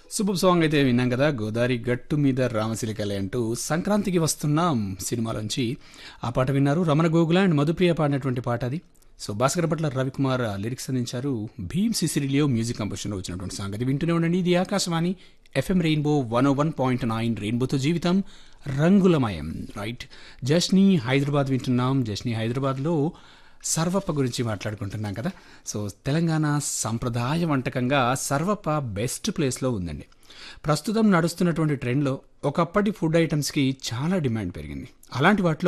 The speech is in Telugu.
సూపర్ సాంగ్ అయితే విన్నాం కదా గోదావరి గట్టు మీద రామశిలికలే అంటూ సంక్రాంతికి వస్తున్నాం సినిమాలోంచి ఆ పాట విన్నారు రమణ గోగుల అండ్ మధుప్రియ పాడినటువంటి పాట అది సో భాస్కర్ పట్ల రవికుమార్ లిరిక్స్ అందించారు భీమ్ సిసిరిలియో మ్యూజిక్ కంపోజిషన్లో వచ్చినటువంటి సాంగ్ అది వింటూనే ఉండండి ఇది Akashvani FM rainbow one O one point nine రెయిన్బోతో జీవితం రంగులమయం రైట్ జస్ని హైదరాబాద్ వింటున్నాం జస్ని హైదరాబాద్లో సర్వప్ప గురించి మాట్లాడుకుంటున్నాం కదా సో తెలంగాణ సంప్రదాయ వంటకంగా సర్వప్ప బెస్ట్ ప్లేస్లో ఉందండి ప్రస్తుతం నడుస్తున్నటువంటి ట్రెండ్లో ఒకప్పటి ఫుడ్ ఐటమ్స్కి చాలా డిమాండ్ పెరిగింది అలాంటి వాటిలో